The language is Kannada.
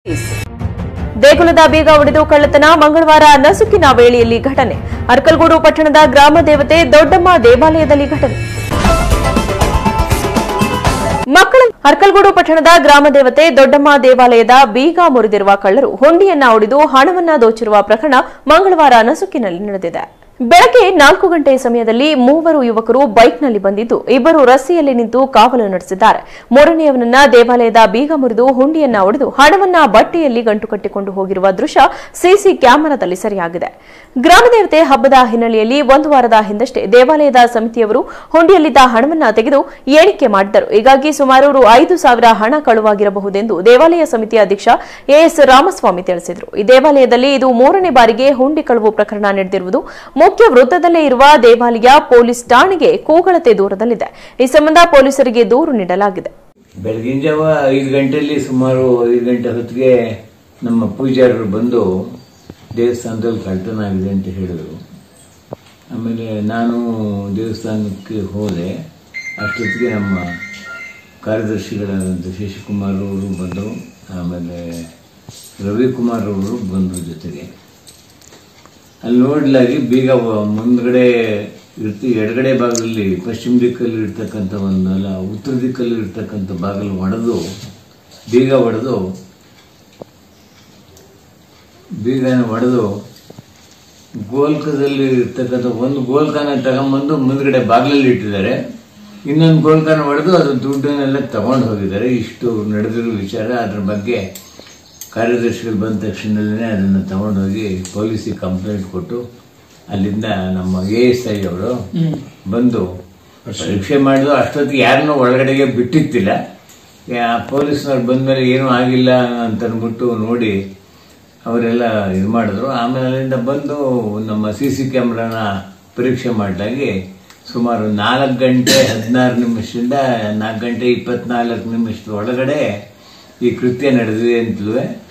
ದೇಗುಲದ ಬೀಗ ಒಡೆದು ಕಳ್ಳತನ ಮಂಗಳವಾರ ನಸುಕಿನ ವೇಳೆಯಲ್ಲಿ ಘಟನೆ ಅರ್ಕಲ್ಗೂಡು ಪಟ್ಟಣದ ಗ್ರಾಮ ದೇವತೆ ದೊಡ್ಡಮ್ಮ ದೇವಾಲಯದಲ್ಲಿ ಘಟನೆ ಮಕ್ಕಳ ಅರ್ಕಲ್ಗೂಡು ಪಟ್ಟಣದ ಗ್ರಾಮ ದೇವತೆ ದೊಡ್ಡಮ್ಮ ದೇವಾಲಯದ ಬೀಗ ಮುರಿದಿರುವ ಕಳ್ಳರು ಹುಂಡಿಯನ್ನ ಒಡೆದು ಹಣವನ್ನ ದೋಚಿರುವ ಪ್ರಕರಣ ಮಂಗಳವಾರ ನಸುಕಿನಲ್ಲಿ ನಡೆದಿದೆ ಬೆಳಗ್ಗೆ ನಾಲ್ಕು ಗಂಟೆ ಸಮಯದಲ್ಲಿ ಮೂವರು ಯುವಕರು ಬೈಕ್ನಲ್ಲಿ ಬಂದಿದ್ದು ಇಬ್ಬರು ರಸ್ತೆಯಲ್ಲಿ ನಿಂತು ಕಾವಲು ನಡೆಸಿದ್ದಾರೆ ಮೂರನೆಯವನನ್ನ ದೇವಾಲಯದ ಬೀಗ ಮುರಿದು ಹುಂಡಿಯನ್ನ ಒಡೆದು ಹಣವನ್ನ ಬಟ್ಟೆಯಲ್ಲಿ ಗಂಟು ಕಟ್ಟಿಕೊಂಡು ಹೋಗಿರುವ ದೃಶ್ಯ ಸಿಸಿ ಕ್ಯಾಮೆರಾದಲ್ಲಿ ಸೆರೆಯಾಗಿದೆ ಗ್ರಾಮದೇವತೆ ಹಬ್ಬದ ಹಿನ್ನೆಲೆಯಲ್ಲಿ ಒಂದು ವಾರದ ಹಿಂದಷ್ಟೇ ದೇವಾಲಯದ ಸಮಿತಿಯವರು ಹುಂಡಿಯಲ್ಲಿದ್ದ ಹಣವನ್ನ ತೆಗೆದು ಎಣಿಕೆ ಮಾಡಿದ್ದರು ಹೀಗಾಗಿ ಸುಮಾರು ರು ಐದು ಸಾವಿರ ಹಣ ಕಳುವಾಗಿರಬಹುದೆಂದು ದೇವಾಲಯ ಸಮಿತಿ ಅಧ್ಯಕ್ಷ ಎಎಸ್ ರಾಮಸ್ವಾಮಿ ತಿಳಿಸಿದರು ಈ ದೇವಾಲಯದಲ್ಲಿ ಇದು ಮೂರನೇ ಬಾರಿಗೆ ಹುಂಡಿ ಕಳುವು ಪ್ರಕರಣ ನಡೆದಿರುವುದು ಮುಖ್ಯ ವೃತ್ತದಲ್ಲೇ ಇರುವ ದೇವಾಲಯ ಪೊಲೀಸ್ ಠಾಣೆಗೆ ಕೂಗಳತೆ ದೂರದಲ್ಲಿದೆ ಈ ಸಂಬಂಧ ಪೊಲೀಸರಿಗೆ ದೂರು ನೀಡಲಾಗಿದೆ ಬೆಳಗಿನ ಜಾವ ಐದು ಗಂಟೆಯಲ್ಲಿ ಸುಮಾರು ಐದು ಗಂಟೆ ಹೊತ್ತಿಗೆ ನಮ್ಮ ಪೂಜಾರರು ಬಂದು ದೇವಸ್ಥಾನದಲ್ಲಿ ಕಳ್ತನ ಆಗಿದೆ ಅಂತ ಹೇಳಿದರು ಆಮೇಲೆ ನಾನು ದೇವಸ್ಥಾನಕ್ಕೆ ಹೋದೆ ಅಷ್ಟೊತ್ತಿಗೆ ನಮ್ಮ ಕಾರ್ಯದರ್ಶಿಗಳಾದಂಥ ಶಶಿಕುಮಾರ್ ಅವರು ಬಂದರು ಆಮೇಲೆ ರವಿಕುಮಾರ್ ಅವರು ಬಂದರು ಜೊತೆಗೆ ಅಲ್ಲಿ ನೋಡ್ಲಾಗಿ ಬೀಗ ವ- ಮುಂದ್ಗಡೆ ಇರ್ತಿ ಎಡಗಡೆ ಭಾಗದಲ್ಲಿ ಪಶ್ಚಿಮ ದಿಕ್ಕಲ್ಲಿ ಇರ್ತಕ್ಕಂಥ ಒಂದು ಅಲ್ಲ ಉತ್ತರ ದಿಕ್ಕಲ್ಲಿ ಇರ್ತಕ್ಕಂಥ ಬಾಗಿಲು ಒಡೆದು ಬೀಗ ಒಡೆದು ಬೀಗನ ಒಡೆದು ಗೋಲ್ಕದಲ್ಲಿ ಇರ್ತಕ್ಕಂಥ ಒಂದು ಗೋಲ್ಕನ ತಗೊಂಬಂದು ಮುಂದ್ಗಡೆ ಬಾಗಿಲಲ್ಲಿ ಇಟ್ಟಿದ್ದಾರೆ ಇನ್ನೊಂದು ಗೋಲ್ಕನ ಹೊಡೆದು ಅದು ದುಡ್ಡನ್ನೆಲ್ಲ ತಗೊಂಡು ಹೋಗಿದ್ದಾರೆ ಇಷ್ಟು ನಡೆದಿರೋ ವಿಚಾರ ಅದ್ರ ಬಗ್ಗೆ ಕಾರ್ಯದರ್ಶಿಗಳು ಬಂದ ತಕ್ಷಣದಲ್ಲೇ ಅದನ್ನು ತಗೊಂಡೋಗಿ ಪೊಲೀಸಿಗೆ ಕಂಪ್ಲೇಂಟ್ ಕೊಟ್ಟು ಅಲ್ಲಿಂದ ನಮ್ಮ ಎ ಎಸ್ ಐ ಅವರು ಬಂದು ಪರೀಕ್ಷೆ ಮಾಡಿದ್ರು ಅಷ್ಟೊತ್ತಿಗೆ ಯಾರನ್ನೂ ಒಳಗಡೆಗೆ ಬಿಟ್ಟಿತ್ತಿಲ್ಲ ಯಾ- ಪೊಲೀಸ್ನವ್ರು ಬಂದಮೇಲೆ ಏನೂ ಆಗಿಲ್ಲ ಅಂತ ಅಂದ್ಬಿಟ್ಟು ನೋಡಿ ಅವರೆಲ್ಲ ಇದು ಮಾಡಿದ್ರು ಆಮೇಲೆ ಅಲ್ಲಿಂದ ಬಂದು ನಮ್ಮ ಸಿ ಸಿ ಕ್ಯಾಮ್ರಾನ ಪರೀಕ್ಷೆ ಮಾಡಲಾಗಿ ಸುಮಾರು ನಾಲ್ಕು ಗಂಟೆ ಹದಿನಾರು ನಿಮಿಷದಿಂದ ನಾಲ್ಕು ಗಂಟೆ ಇಪ್ಪತ್ನಾಲ್ಕು ನಿಮಿಷದ ಒಳಗಡೆ ಈ ಕೃತ್ಯ ನಡೆದಿದೆ ಅಂತಲೂ